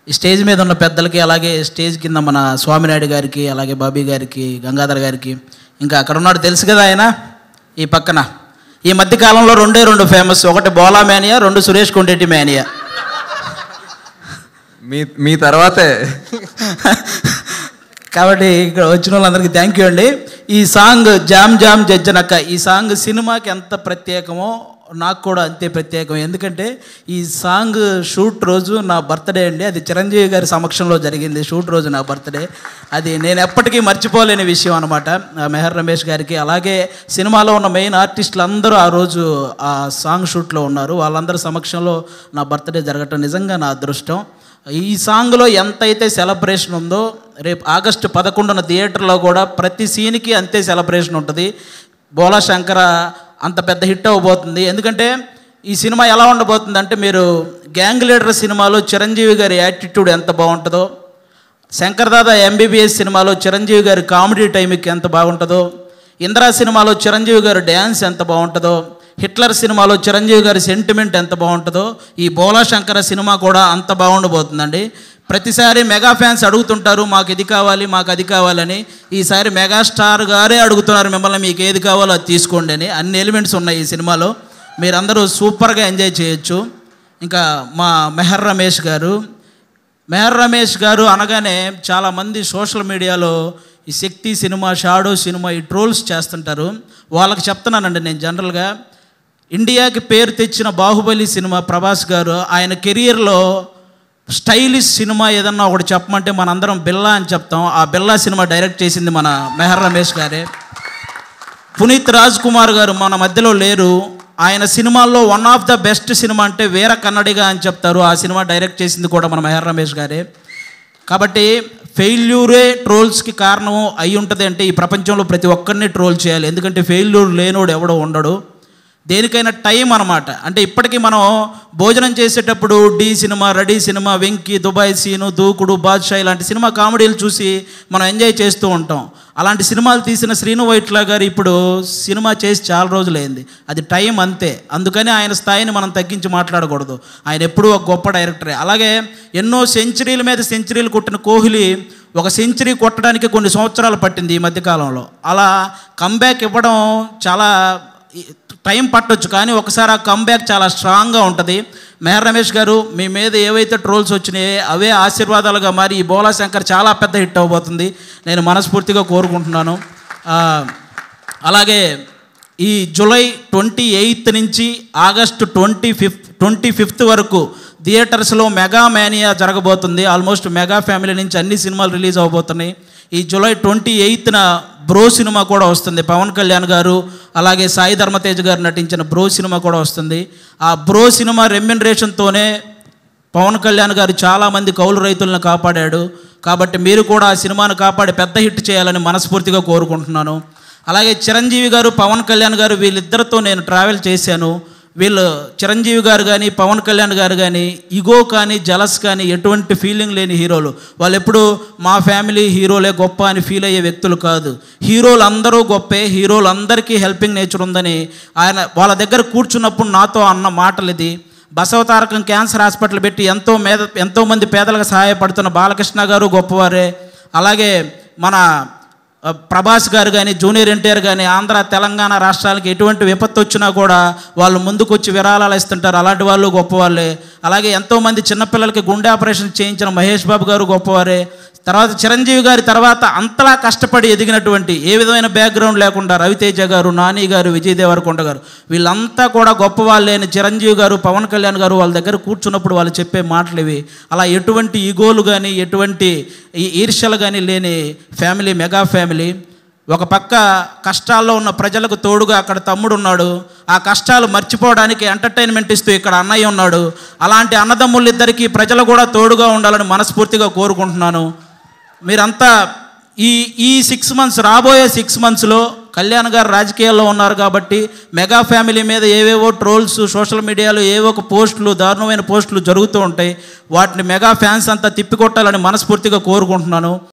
ఈ స్టేజ్ మీద ఉన్న పెద్దలకి అలాగే స్టేజ్ కింద మన స్వామినాయుడు గారికి అలాగే బాబీ గారికి గంగాధర్ గారికి ఇంకా అక్కడ ఉన్నాడు తెలుసు కదా ఆయన ఈ పక్కన ఈ మధ్య కాలంలో రెండే రెండు ఫేమస్ ఒకటి బోలా మేనియా రెండు సురేష్ కొండెట్టి మేనియా మీ మీ తర్వాతే కాబట్టి ఇక్కడ వచ్చిన వాళ్ళందరికీ థ్యాంక్ యూ అండి ఈ సాంగ్ జామ్ జామ్ జజ్జనక్క ఈ సాంగ్ సినిమాకి ఎంత ప్రత్యేకమో నాకు కూడా అంతే ప్రత్యేకం ఎందుకంటే ఈ సాంగ్ షూట్ రోజు నా బర్త్డే అండి అది చిరంజీవి గారి సమక్షంలో జరిగింది షూట్ రోజు నా బర్త్డే అది నేను ఎప్పటికీ మర్చిపోలేని విషయం అనమాట మెహర్ రమేష్ గారికి అలాగే సినిమాలో ఉన్న మెయిన్ ఆర్టిస్టులు అందరూ ఆ రోజు ఆ సాంగ్ షూట్లో ఉన్నారు వాళ్ళందరి సమక్షంలో నా బర్త్డే జరగటం నిజంగా నా అదృష్టం ఈ సాంగ్లో ఎంతైతే సెలబ్రేషన్ ఉందో రేపు ఆగస్టు పదకొండున థియేటర్లో కూడా ప్రతి సీన్కి అంతే సెలబ్రేషన్ ఉంటుంది బోలా శంకర అంత పెద్ద హిట్ అవ్వబోతుంది ఎందుకంటే ఈ సినిమా ఎలా ఉండబోతుంది అంటే మీరు గ్యాంగ్ లీడర్ సినిమాలో చిరంజీవి గారి యాటిట్యూడ్ ఎంత బాగుంటుందో శంకర్ దాదా ఎంబీబీఎస్ సినిమాలో చిరంజీవి గారి కామెడీ టైంకి ఎంత బాగుంటుందో ఇందిరా సినిమాలో చిరంజీవి గారి డ్యాన్స్ ఎంత బాగుంటుందో హిట్లర్ సినిమాలో చిరంజీవి గారి సెంటిమెంట్ ఎంత బాగుంటుందో ఈ బోలా శంకర సినిమా కూడా అంత బాగుండబోతుందండి ప్రతిసారి మెగా ఫ్యాన్స్ అడుగుతుంటారు మాకు ఇది కావాలి మాకు అది కావాలని ఈసారి మెగాస్టార్ గారే అడుగుతున్నారు మిమ్మల్ని మీకు ఏది కావాలో అది తీసుకోండి అని అన్ని ఎలిమెంట్స్ ఉన్నాయి ఈ సినిమాలో మీరందరూ సూపర్గా ఎంజాయ్ చేయొచ్చు ఇంకా మా మెహర్ రమేష్ గారు మెహర్ రమేష్ గారు అనగానే చాలామంది సోషల్ మీడియాలో ఈ శక్తి సినిమా షాడో సినిమా ఈ ట్రోల్స్ చేస్తుంటారు వాళ్ళకి చెప్తున్నానండి నేను జనరల్గా ఇండియాకి పేరు తెచ్చిన బాహుబలి సినిమా ప్రభాస్ గారు ఆయన కెరియర్లో స్టైలిష్ సినిమా ఏదన్నా ఒకటి చెప్పమంటే మనందరం బిల్లా అని చెప్తాం ఆ బిల్లా సినిమా డైరెక్ట్ చేసింది మన మెహర్ రమేష్ గారే పునీత్ రాజ్ కుమార్ గారు మన మధ్యలో లేరు ఆయన సినిమాల్లో one of the best cinema అంటే వీర కన్నడిగా అని చెప్తారు ఆ సినిమా డైరెక్ట్ చేసింది కూడా మన మెహర్ రమేష్ గారే కాబట్టి ఫెయిల్యూరే ట్రోల్స్కి కారణం అయి ఉంటుంది అంటే ఈ ప్రపంచంలో ప్రతి ఒక్కరిని ట్రోల్ చేయాలి ఎందుకంటే ఫెయిల్యూర్ లేనోడు ఎవడో ఉండడు దేనికైనా టైం అనమాట అంటే ఇప్పటికీ మనం భోజనం చేసేటప్పుడు Dhee cinema ready cinema Venky Dubai Seenu Dookudu Baadshah ఇలాంటి సినిమా కామెడీలు చూసి మనం ఎంజాయ్ చేస్తూ ఉంటాం అలాంటి సినిమాలు తీసిన శ్రీను వైట్ల గారు ఇప్పుడు సినిమా చేసి చాలా రోజులైంది అది టైం అంతే అందుకని ఆయన స్థాయిని మనం తగ్గించి మాట్లాడకూడదు ఆయన ఎప్పుడూ ఒక గొప్ప డైరెక్టరే అలాగే ఎన్నో సెంచరీల మీద సెంచరీలు కొట్టిన కోహ్లీ ఒక సెంచరీ కొట్టడానికి కొన్ని సంవత్సరాలు పట్టింది ఈ మధ్యకాలంలో అలా కంబ్యాక్ ఇవ్వడం చాలా టైం పట్టొచ్చు కానీ ఒకసారి ఆ కంబ్యాక్ చాలా స్ట్రాంగ్గా ఉంటుంది మెహర్ రమేష్ గారు మీ మీద ఏవైతే ట్రోల్స్ వచ్చినాయో అవే ఆశీర్వాదాలుగా మారి ఈ బోలా శంకర్ చాలా పెద్ద హిట్ అవ్వబోతుంది నేను మనస్ఫూర్తిగా కోరుకుంటున్నాను ఆ, అలాగే ఈ జూలై ట్వంటీ ఎయిత్ నుంచి August twenty fifth twenty fifth వరకు థియేటర్స్లో మెగా మేనియా జరగబోతుంది ఆల్మోస్ట్ మెగా ఫ్యామిలీ నుంచి అన్ని సినిమాలు రిలీజ్ అవబోతున్నాయి ఈ జూలై ట్వంటీ ఎయిత్న బ్రో సినిమా కూడా వస్తుంది పవన్ కళ్యాణ్ గారు అలాగే సాయి ధర్మతేజ్ గారు నటించిన బ్రో సినిమా కూడా వస్తుంది ఆ బ్రో సినిమా రెమ్యునరేషన్తోనే పవన్ కళ్యాణ్ గారు చాలామంది కౌలు రైతులను కాపాడాడు కాబట్టి మీరు కూడా ఆ సినిమాను కాపాడి పెద్ద హిట్ చేయాలని మనస్ఫూర్తిగా కోరుకుంటున్నాను అలాగే చిరంజీవి గారు పవన్ కళ్యాణ్ గారు వీళ్ళిద్దరితో నేను ట్రావెల్ చేశాను వీళ్ళు చిరంజీవి గారు కానీ పవన్ కళ్యాణ్ గారు కానీ ఇగో కానీ జలస్ కానీ ఎటువంటి ఫీలింగ్ లేని హీరోలు వాళ్ళు ఎప్పుడు మా ఫ్యామిలీ హీరోలే గొప్ప అని ఫీల్ అయ్యే వ్యక్తులు కాదు హీరోలు అందరూ గొప్పే హీరోలు అందరికీ హెల్పింగ్ నేచర్ ఉందని ఆయన వాళ్ళ దగ్గర కూర్చున్నప్పుడు నాతో అన్న మాటలు ఇది బసవతారకం క్యాన్సర్ హాస్పిటల్ పెట్టి ఎంతో మేద ఎంతోమంది పేదలకు సహాయపడుతున్న బాలకృష్ణ గారు గొప్పవారే అలాగే మన ఆ, ప్రభాస్ గారు కానీ జూనియర్ ఎన్టీఆర్ కానీ ఆంధ్ర తెలంగాణ రాష్ట్రాలకి ఎటువంటి విపత్తు వచ్చినా కూడా వాళ్ళు ముందుకొచ్చి విరాళాలు ఇస్తుంటారు అలాంటి వాళ్ళు గొప్పవాళ్ళే అలాగే ఎంతోమంది చిన్నపిల్లలకి గుండె ఆపరేషన్ చేయించిన మహేష్ బాబు గారు గొప్పవారే తర్వాత చిరంజీవి గారి తర్వాత అంతలా కష్టపడి ఎదిగినటువంటి ఏ విధమైన బ్యాక్గ్రౌండ్ లేకుండా రవితేజ గారు నాని గారు విజయ్ దేవరకొండ గారు వీళ్ళంతా కూడా గొప్ప వాళ్ళే అని చిరంజీవి గారు పవన్ కళ్యాణ్ గారు వాళ్ళ దగ్గర కూర్చున్నప్పుడు వాళ్ళు చెప్పే మాటలు ఇవి అలా ఎటువంటి ఈగోలు కానీ ఎటువంటి ఈ- ఈర్ష్యలు కానీ లేని ఫ్యామిలీ మెగా ఫ్యామిలీ ఒక పక్క కష్టాల్లో ఉన్న ప్రజలకు తోడుగా అక్కడ తమ్ముడు ఉన్నాడు ఆ కష్టాలు మర్చిపోవడానికి ఎంటర్టైన్మెంట్ ఇస్తూ ఇక్కడ అన్నయ్య ఉన్నాడు అలాంటి అన్నదమ్ముళ్ళిద్దరికీ ప్రజలు కూడా తోడుగా ఉండాలని మనస్ఫూర్తిగా కోరుకుంటున్నాను మీరంతా ఈ ఈ సిక్స్ మంత్స్ రాబోయే సిక్స్ మంత్స్లో కళ్యాణ్ గారు రాజకీయాల్లో ఉన్నారు కాబట్టి మెగా ఫ్యామిలీ మీద ఏవేవో ట్రోల్స్ సోషల్ మీడియాలో ఏవో ఒక పోస్టులు దారుణమైన పోస్టులు జరుగుతూ ఉంటాయి వాటిని మెగా ఫ్యాన్స్ అంతా తిప్పికొట్టాలని మనస్ఫూర్తిగా కోరుకుంటున్నాను